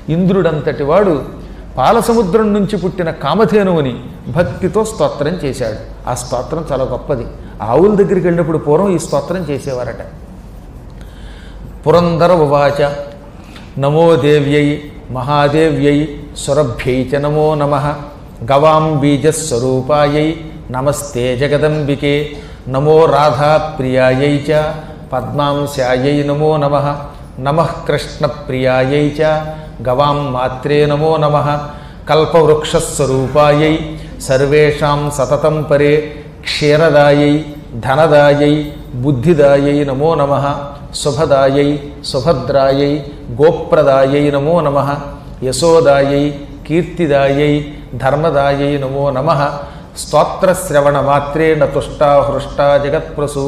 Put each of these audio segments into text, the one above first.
ఇంద్రుడంతటి వాడు పాలసముద్రం నుంచి పుట్టిన కామధేనువుని భక్తితో స్తోత్రం చేశాడు ఆ స్తోత్రం చాలా గొప్పది ఆవుల దగ్గరికి వెళ్ళినప్పుడు పూర్వం ఈ స్తోత్రం చేసేవారట పురందర ఉవాచ నమో దేవ్యై మహాదేవ్యై సురభ్యై చ నమో నమ గవాం బీజస్వరూపాయై నమస్తే జగదంబికే నమో రాధాప్రియాయై చ పద్మాంశాయై నమో నమ నమ కృష్ణప్రియాయై చ గవాం మాత్రే నమో నమ కల్పవృక్షస్వరూపాయై సర్వేషాం సతతం పరే క్షీరదాయై ధనదాయై బుద్ధిదాయై నమో నమ శుభదాయై సుభద్రాయై గోప్రదాయై నమో నమ యశోదాయై కీర్తిదాయై ధర్మదాయై నమో నమ స్తోత్రశ్రవణ మాత్రేణ తుష్టా హృష్టా జగత్ప్రసూ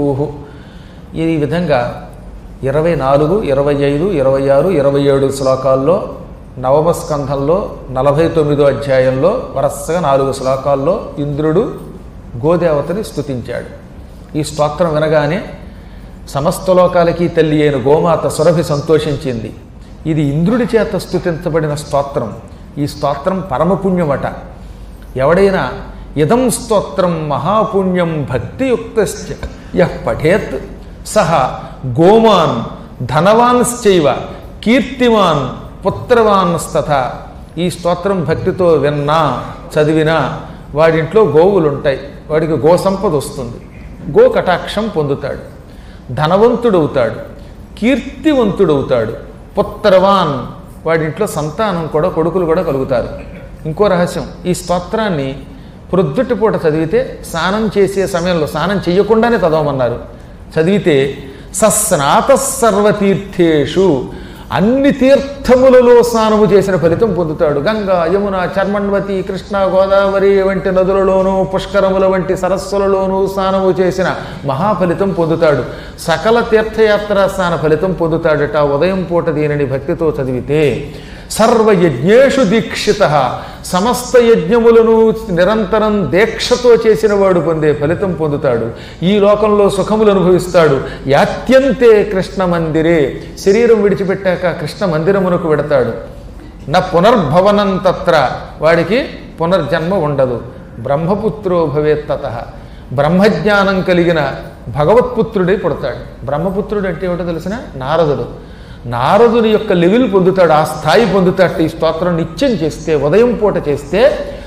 ఈ విధంగా ఇరవై నాలుగు ఇరవై ఐదు ఇరవై ఆరు ఇరవై ఏడు శ్లోకాల్లో నవమ స్కంధంలో నలభై తొమ్మిదో అధ్యాయంలో వరుసగా నాలుగు శ్లోకాల్లో ఇంద్రుడు గోదేవతని స్తుతించాడు ఈ స్తోత్రం వినగానే సమస్త లోకాలకి తల్లి అయిన గోమాత సురభి సంతోషించింది ఇది ఇంద్రుడి చేత స్తుతించబడిన స్తోత్రం ఈ స్తోత్రం పరమపుణ్యమట ఎవడైనా ఇదం స్తోత్రం మహాపుణ్యం భక్తియుక్త యః పఠేత్ సహ గోమాన్ ధనవాన్శ్చైవ కీర్తిమాన్ పుత్రవాన్స్తథ ఈ స్తోత్రం భక్తితో విన్నా చదివినా వాడింట్లో గోవులు ఉంటాయి వాడికి గో సంపద వస్తుంది గో కటాక్షం పొందుతాడు ధనవంతుడవుతాడు కీర్తివంతుడవుతాడు పుత్రవాన్ వాడింట్లో సంతానం కూడా కొడుకులు కూడా కలుగుతారు ఇంకో రహస్యం ఈ స్తోత్రాన్ని ప్రొద్దుటి పూట చదివితే స్నానం చేసే సమయంలో స్నానం చేయకుండానే చదవమన్నారు చదివితే సస్నాత సర్వతీర్థేషు అన్ని తీర్థములలో స్నానము చేసిన ఫలితం పొందుతాడు గంగా యమున చర్మణ్వతి కృష్ణ గోదావరి వంటి నదులలోనూ పుష్కరముల వంటి సరస్సులలోనూ స్నానము చేసిన మహాఫలితం పొందుతాడు సకల తీర్థయాత్ర స్నాన ఫలితం పొందుతాడట ఉదయం పూట దీనిని భక్తితో చదివితే సర్వయజ్ఞేషు దీక్షిత సమస్త యజ్ఞములను నిరంతరం దీక్షతో చేసిన వాడు పొందే ఫలితం పొందుతాడు ఈ లోకంలో సుఖములు అనుభవిస్తాడు యాత్యంతే కృష్ణ మందిరే శరీరం విడిచిపెట్టాక కృష్ణ మందిరమునకు వెడతాడు నా పునర్భవనం తత్ర వాడికి పునర్జన్మ ఉండదు బ్రహ్మపుత్రో భవేత్ తత బ్రహ్మజ్ఞానం కలిగిన భగవత్పుత్రుడే పుడతాడు బ్రహ్మపుత్రుడు అంటే ఏమిటో తెలిసిన నారదుడు నారదుని యొక్క లెవెల్ పొందుతాడు ఆ స్థాయి పొందుతాడు ఈ స్తోత్రం నిత్యం చేస్తే ఉదయం పూట చేస్తే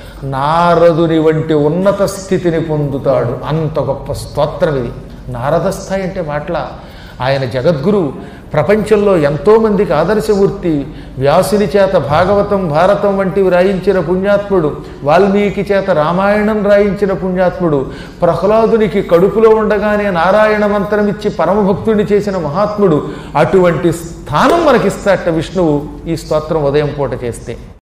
నారదుని వంటి ఉన్నత స్థితిని పొందుతాడు అంత గొప్ప స్తోత్రం ఇది నారద స్థాయి అంటే మాటల ఆయన జగద్గురు ప్రపంచంలో ఎంతోమందికి ఆదర్శమూర్తి వ్యాసుని చేత భాగవతం భారతం వంటివి రాయించిన పుణ్యాత్ముడు వాల్మీకి చేత రామాయణం రాయించిన పుణ్యాత్ముడు ప్రహ్లాదునికి కడుపులో ఉండగానే నారాయణ మంత్రం ఇచ్చి పరమభక్తుడిని చేసిన మహాత్ముడు అటువంటి స్థానం మనకిస్తాట విష్ణువు ఈ స్తోత్రం ఉదయం పూట చేస్తే